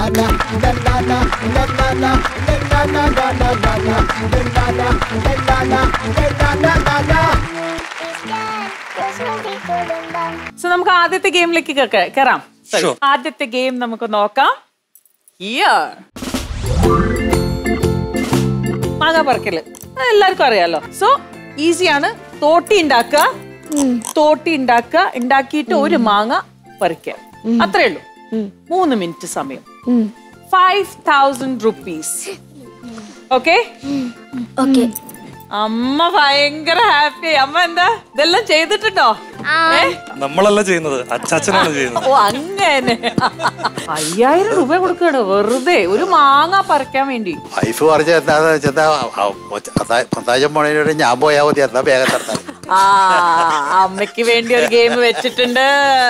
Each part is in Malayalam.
സോ നമുക്ക് ആദ്യത്തെ ഗെയിമിലേക്ക് കയറാം Sure. ആദ്യത്തെ ഗെയിം നമുക്ക് നോക്കാം Here. മാങ്ങ പറിക്കല് അത് എല്ലാവർക്കും അറിയാലോ സോ ഈസിയാണ് തോട്ടി ഉണ്ടാക്കുക തോട്ടി ഉണ്ടാക്കുക ഉണ്ടാക്കിയിട്ട് ഒരു മാങ്ങ പറിക്കുക അത്രേ ഉള്ളൂ മൂന്ന് മിനിറ്റ് സമയം five thousand rupees okay okay അമ്മ ഭയങ്കര ഹാപ്പി അമ്മ എന്താ ഇതെല്ലാം ചെയ്തിട്ടുണ്ടോ ഏ നമ്മളല്ല ചെയ്യുന്നത് അച്ചാച്ചനാണ് ചെയ്യുന്നത് ഓ അങ്ങനെ അയ്യായിരം രൂപ കൊടുക്കാണ് വെറുതെ ഒരു മാങ്ങ പറിക്കാൻ വേണ്ടി വൈഫ് പറഞ്ഞ എന്താന്ന് വെച്ചാ പ്രതാജം പോണതിനോട് ഞാൻ പോയാൽ മതി എന്നാ വേഗം നടത്താൻ ആ അമ്മയ്ക്ക് വേണ്ടി ഒരു ഗെയിം വെച്ചിട്ടുണ്ട്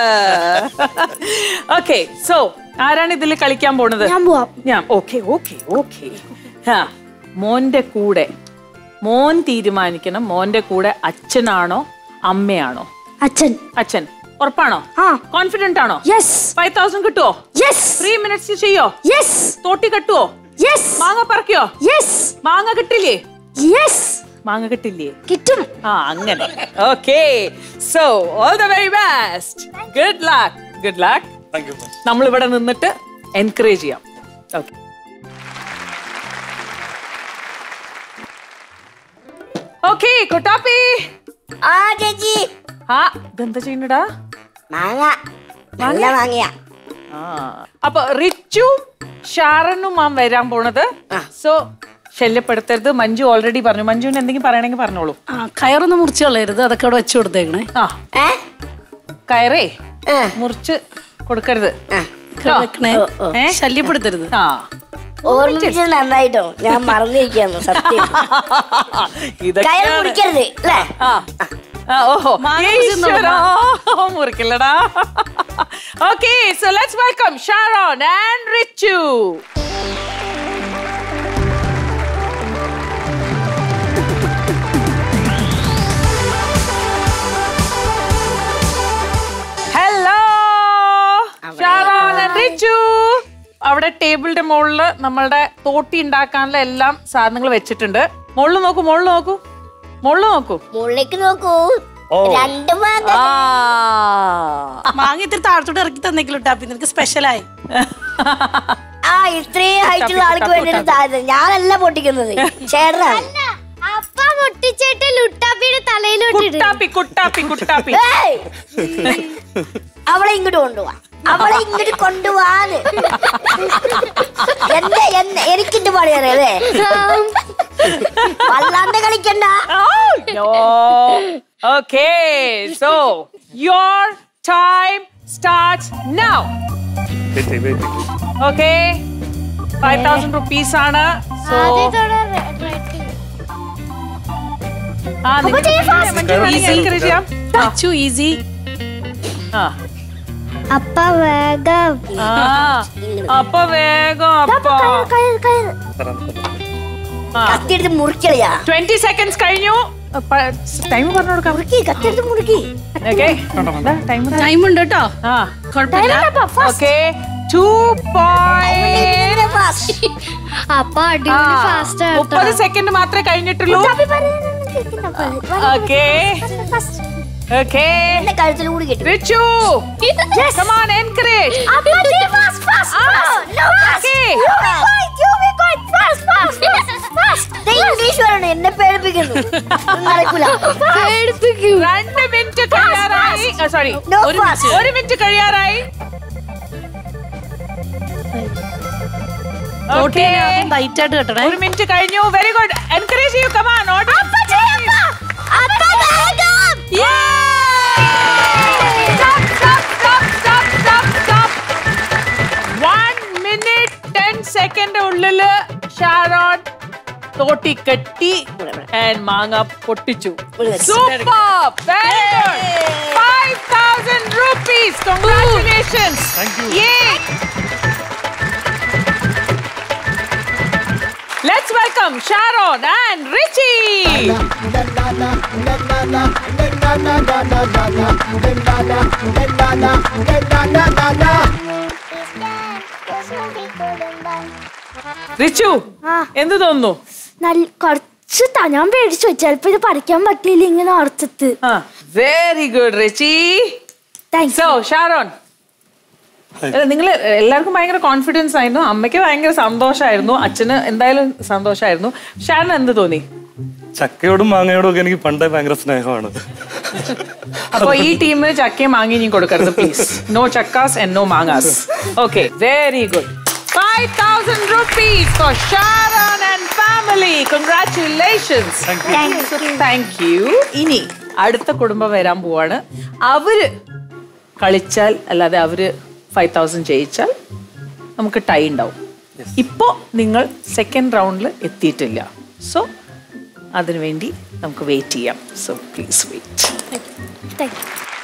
ഓക്കെ സോ ആരാണ് ഇതിൽ കളിക്കാൻ പോണത് ഞാൻ പോവാം ഞാൻ ഓക്കെ ഓക്കെ ഓക്കെ മോന്റെ കൂടെ മോൻ തീരുമാനിക്കണം മോന്റെ കൂടെ അച്ഛനാണോ അമ്മയാണോ അച്ഛൻ അച്ഛൻ ഉറപ്പാണോ ആ കോൺഫിഡന്റ് ആണോ യെസ് ഫൈവ് തൗസൻഡ് കിട്ടുവോ യെസ് ത്രീ മിനിറ്റ്സ് ചെയ്യോ യെസ് തോട്ടി കെട്ടുവോ യെസ് മാങ്ങ പറിക്കോ യെസ് മാങ്ങ കിട്ടില്ലേ യെസ് മാങ്ങ കിട്ടില്ലേ കിട്ടും ആ അങ്ങനെ okay so all the very best good luck good luck thank you നമ്മൾ ഇവിടെ നിന്നിട്ട് എൻകറേജ് ചെയ്യാം ഓക്കെ ഓക്കെ കൊട്ടാപ്പി ആ ചേച്ചി ആ ഇതെന്താ ചെയ്യുന്നടാ മാങ്ങ നല്ല മാങ്ങയാ ആ അപ്പൊ റിച്ചു ഷാറനും മാം വരാൻ പോണത് സോ ശല്യപ്പെടുത്തരുത് മഞ്ജു ഓൾറെഡി പറഞ്ഞു മഞ്ജുവിന് എന്തെങ്കിലും പറയണമെങ്കിൽ പറഞ്ഞോളൂ ആ കയറൊന്നും മുറിച്ച് കളയരുത് അതൊക്കെ അവിടെ വെച്ചു കൊടുത്തേക്കണേ ആ ഏ കയറേ ആ. മുറിച്ച് കൊടുക്കരുത് ആ. ആ. വെക്കണേ ഏ? ശല്യപ്പെടുത്തരുത് ആ ഓർമ്മിപ്പിച്ചത് നന്നായിട്ടോ ഞാൻ മറന്നിരിക്കുന്നു സത്യം കയറ് ഇതൊക്കെയാണ് പിടിക്കരുത് അല്ലേ ആ. ആ, ഓഹോ മാങ്ങ മുറിച്ചിരുന്നോ, ഈശ്വരാ. മുറിക്കില്ലടാ okay so let's welcome Sharon and Richu hello Sharon and Richu അവിടെ ടേബിളിന്റെ മുകളില് നമ്മളുടെ തോട്ടി ഉണ്ടാക്കാനുള്ള എല്ലാം സാധനങ്ങൾ വെച്ചിട്ടുണ്ട് മുകളിൽ നോക്കൂ മുകളിൽ നോക്കൂ മുകളിൽ നോക്കൂ മുകളിലേക്ക് നോക്കൂ രണ്ട് മാങ്ങ ആ മാങ്ങ ഇത്തിരി താഴത്തോട്ട് ഇറക്കി തന്നേക്കില്ല ടാപ്പി നിനക്ക് സ്പെഷ്യലായി ആ ഇത്രയും ഹൈറ്റുള്ള ആൾക്ക് വേണ്ടിട്ട് താഴ്ന്നത് ഞാനല്ല പൊട്ടിക്കുന്നത് ചേട്ടനാ അപ്പ പൊട്ടിച്ചിട്ട് ലുട്ടാപ്പിയുടെ തലയിലോട്ടിട്ട് കുട്ടാപ്പി കുട്ടാപ്പി കുട്ടാപ്പി ഏയ്! അവളെ ഇങ്ങോട്ട് കൊണ്ടുപോവാ അവളെ ഇങ്ങോട്ട് കൊണ്ടുപോവാന്ന് എന്നെ എന്നെ എനിക്കിട്ട് പണി അറിയാലേ വല്ലാണ്ട് കളിക്കണ്ട no. Okay, so your time starts now. Wait wait Okay, five thousand rupees ആണ്. So ആ നിങ്ങൾക്ക് encourage ചെയ്യാം. അച്ചു ഈസി ആ, അപ്പ വേഗം ആ. അപ്പൊ വേഗം അപ്പൊ കത്തിയെടുത്ത് മുറിക്കളിയാ ട്വന്റി സെക്കൻഡ്സ് കഴിഞ്ഞു ടൈം പറഞ്ഞു കൊടുക്കാം മുറുക്കി കത്തിയെടുത്ത് മുറുക്കി ഓക്കെ ടൈം ടൈം ഉണ്ട് കേട്ടോ ആ കുഴപ്പമില്ല ഓക്കെ ടു പോയിന്റ് ഇങ്ങനെ fast. അപ്പ അടിപൊളി ഫാസ്റ്റ് മുപ്പത് സെക്കൻഡ് മാത്രമേ കഴിഞ്ഞിട്ടുള്ളൂ ഓക്കെ ഓക്കെ എന്റെ കഴുത്തിൽ കൂടി കിട്ടും Richu come on encourage okay English പറയണം എന്നെ പേടിപ്പിക്കുന്നു ഒന്നും നടക്കൂല രണ്ട് മിനിറ്റ് കഴിയാറായി സോറി No ഒരു fast. മിനിറ്റ് ഒരു മിനിറ്റ് കഴിയാറായി ഓക്കെ ടൈറ്റ് ആയിട്ട് കെട്ടണേ ഒരു മിനിറ്റ് കഴിഞ്ഞു വെരി ഗുഡ് എൻകറേജ് ചെയ്യൂ come on one minute ten second ഉള്ളില് ഷാരോൺ തോട്ടി കെട്ടി ആൻഡ് മാങ്ങ പൊട്ടിച്ചു super very good five thousand rupees congratulations Thank you. Let's welcome Sharon and Richie. Sure. Richu ആ. എന്ത് തോന്നുന്നു നല്ല കുറച്ച് ത- ഞാൻ പേടിച്ചു ചിലപ്പോ ഇത് പഠിക്കാൻ പറ്റിയില്ല ഇങ്ങനെ ഓർത്തിട്ട് ആ very good Richie thanks so Sharon നിങ്ങൾ എല്ലാവർക്കും ഭയങ്കര കോൺഫിഡൻസ് ആയിരുന്നു അമ്മയ്ക്ക് ഭയങ്കര സന്തോഷമായിരുന്നു അച്ഛന് എന്തായാലും സന്തോഷമായിരുന്നു ഷാരൻ എന്ത് തോന്നി ചക്കയോടും മാങ്ങയോടും ഒക്കെ എനിക്ക് പണ്ടേ ഭയങ്കര സ്നേഹമാണ് അപ്പൊ ഈ ടീമിന് ചക്കയും മാങ്ങയും ഇനി കൊടുക്കരുത് പ്ലീസ് നോ ചക്കാസ് ആൻഡ് നോ മാങ്ങാസ് okay very good five thousand rupees for Sharon and family congratulations thank you ഇനി അടുത്ത കുടുംബം വരാൻ പോവാണ് അവര് കളിച്ചാൽ അല്ലാതെ അവര് ഫൈവ് തൗസൻഡ് ജയിച്ചാൽ നമുക്ക് ടൈ ഉണ്ടാവും ഇപ്പോ നിങ്ങൾ സെക്കൻഡ് റൗണ്ടിൽ എത്തിയിട്ടില്ല സോ അതിനുവേണ്ടി നമുക്ക് വെയിറ്റ് ചെയ്യാം so please wait thank U